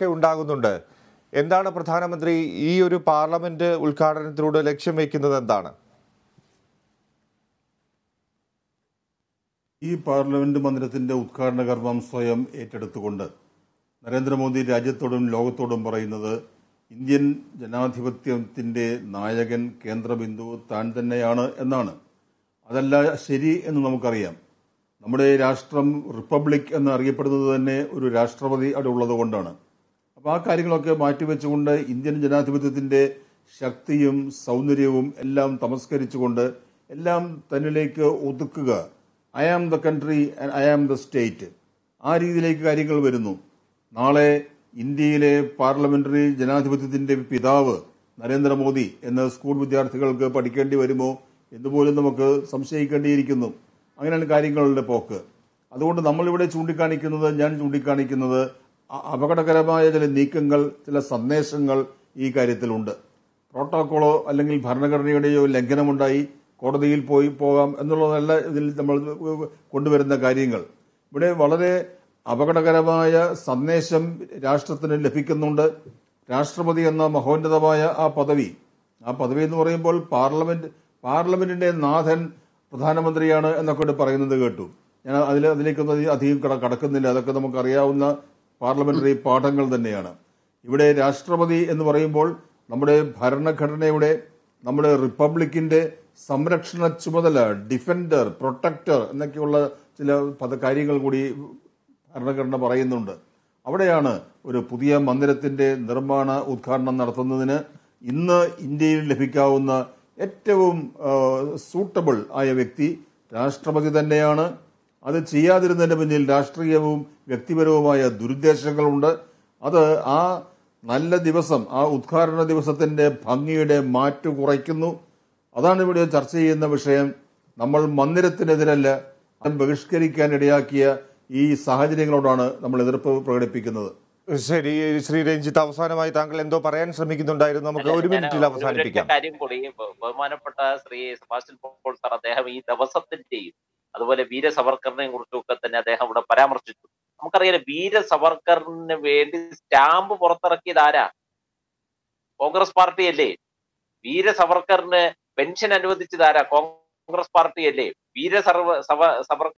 ഒക്കെ ഉണ്ടാകുന്നുണ്ട് എന്താണ് പ്രധാനമന്ത്രി ഈ ഒരു പാർലമെന്റ് ഉദ്ഘാടനത്തിലൂടെ ലക്ഷ്യം വെക്കുന്നത് എന്താണ് ഈ പാർലമെന്റ് മന്ദിരത്തിന്റെ ഉദ്ഘാടന കർമ്മം സ്വയം ഏറ്റെടുത്തുകൊണ്ട് നരേന്ദ്രമോദി രാജ്യത്തോടും ലോകത്തോടും പറയുന്നത് ഇന്ത്യൻ ജനാധിപത്യത്തിന്റെ നായകൻ കേന്ദ്രബിന്ദു താൻ തന്നെയാണ് എന്നാണ് അതല്ല ശരി എന്ന് നമുക്കറിയാം നമ്മുടെ രാഷ്ട്രം റിപ്പബ്ലിക് എന്ന് അറിയപ്പെടുന്നത് തന്നെ ഒരു രാഷ്ട്രപതി അവിടെ ഉള്ളത് കൊണ്ടാണ് അപ്പോൾ ആ കാര്യങ്ങളൊക്കെ മാറ്റിവെച്ചുകൊണ്ട് ഇന്ത്യൻ ജനാധിപത്യത്തിന്റെ ശക്തിയും സൗന്ദര്യവും എല്ലാം തമസ്കരിച്ചുകൊണ്ട് എല്ലാം തന്നിലേക്ക് ഒതുക്കുക I am the country and I am the state ആ രീതിയിലേക്ക് കാര്യങ്ങൾ വരുന്നു നാളെ ഇന്ത്യയിലെ പാർലമെന്ററി ജനാധിപത്യത്തിന്റെ പിതാവ് നരേന്ദ്രമോദി എന്ന സ്കൂൾ വിദ്യാർത്ഥികൾക്ക് പഠിക്കേണ്ടി വരുമോ എന്നുപോലും നമുക്ക് സംശയിക്കേണ്ടിയിരിക്കുന്നു അങ്ങനെയാണ് കാര്യങ്ങളുടെ പോക്ക് അതുകൊണ്ട് നമ്മളിവിടെ ചൂണ്ടിക്കാണിക്കുന്നത് ഞാൻ ചൂണ്ടിക്കാണിക്കുന്നത് അ- അപകടകരമായ ചില നീക്കങ്ങൾ ചില സന്ദേശങ്ങൾ ഈ കാര്യത്തിലുണ്ട് പ്രോട്ടോക്കോളോ അല്ലെങ്കിൽ ഭരണഘടനയുടെയോ ലംഘനമുണ്ടായി കോടതിയിൽ പോയി പോകാം എന്നുള്ളതല്ല ഇതിൽ നമ്മൾ കൊണ്ടുവരുന്ന കാര്യങ്ങൾ ഇവിടെ വളരെ അപകടകരമായ സന്ദേശം രാഷ്ട്രത്തിന് ലഭിക്കുന്നുണ്ട് രാഷ്ട്രപതി എന്ന മഹോന്നതമായ ആ പദവി ആ പദവി എന്ന് പറയുമ്പോൾ പാർലമെന്റ് പാർലമെന്റിന്റെ നാഥൻ പ്രധാനമന്ത്രിയാണ് എന്നൊക്കെ പറയുന്നത് കേട്ടു ഞാൻ അതിൽ അതിലേക്കൊന്നും അധി- അധികം കട- കടക്കുന്നില്ല അതൊക്കെ നമുക്കറിയാവുന്ന പാർലമെന്ററി പാഠങ്ങൾ തന്നെയാണ് ഇവിടെ രാഷ്ട്രപതി എന്ന് പറയുമ്പോൾ നമ്മുടെ ഭരണഘടനയുടെ നമ്മുടെ റിപ്പബ്ലിക്കിന്റെ സംരക്ഷണ ചുമതല ഡിഫൻഡർ പ്രൊട്ടക്ടർ എന്നൊക്കെയുള്ള ചില പദ കാര്യങ്ങൾ കൂടി ഭരണഘടന പറയുന്നുണ്ട് അവിടെയാണ് ഒരു പുതിയ മന്ദിരത്തിന്റെ നിർമ്മാണ ഉദ്ഘാടനം നടത്തുന്നതിന് ഇന്ന് ഇന്ത്യയിൽ ലഭിക്കാവുന്ന ഏറ്റവും സൂട്ടബിൾ ആയ വ്യക്തി രാഷ്ട്രപതി തന്നെയാണ് അത് ചെയ്യാതിരുന്നതിന് പിന്നിൽ രാഷ്ട്രീയവും വ്യക്തിപരവുമായ ദുരുദ്ദേശങ്ങളുണ്ട് അത് ആ നല്ല ദിവസം ആ ഉദ്ഘാടന ദിവസത്തിന്റെ ഭംഗിയുടെ മാറ്റു കുറയ്ക്കുന്നു അതാണ് ഇവിടെ ചർച്ച ചെയ്യുന്ന വിഷയം നമ്മൾ മന്ദിരത്തിനെതിരല്ല അത് ബഹിഷ്കരിക്കാൻ ഇടയാക്കിയ ഈ സാഹചര്യങ്ങളോടാണ് നമ്മൾ എതിർപ്പ് പ്രകടിപ്പിക്കുന്നത് ശരി ശ്രീ രഞ്ജിത്ത് അവസാനമായി താങ്കൾ എന്തോ പറയാൻ ശ്രമിക്കുന്നുണ്ടായിരുന്നു നമുക്ക് ഒരു ഞാൻ മിനിറ്റിൽ ഒരു അവസാനിപ്പിക്കാം ഒരൊറ്റ കാര്യം കൂടി ബ- ബഹുമാനപ്പെട്ട ശ്രീ സെബാസ്റ്റ്യൻ പോൾ സാർ അദ്ദേഹം ഈ ദിവസത്തിന്റെയും അതുപോലെ വീര സവർക്കറിനെയും കുറിച്ചൊക്കെ തന്നെ അദ്ദേഹം ഇവിടെ പരാമർശിച്ചു നമുക്കറിയാം വീര സവർക്കറിന് വേണ്ടി സ്റ്റാമ്പ് പുറത്തിറക്കിയത് ആരാ കോൺഗ്രസ് പാർട്ടിയല്ലേ വീര സവർക്കറിന് പെൻഷൻ അനുവദിച്ചത് ആരാ കോൺഗ്രസ് പാർട്ടിയല്ലേ വീര സർവ സവ സവർ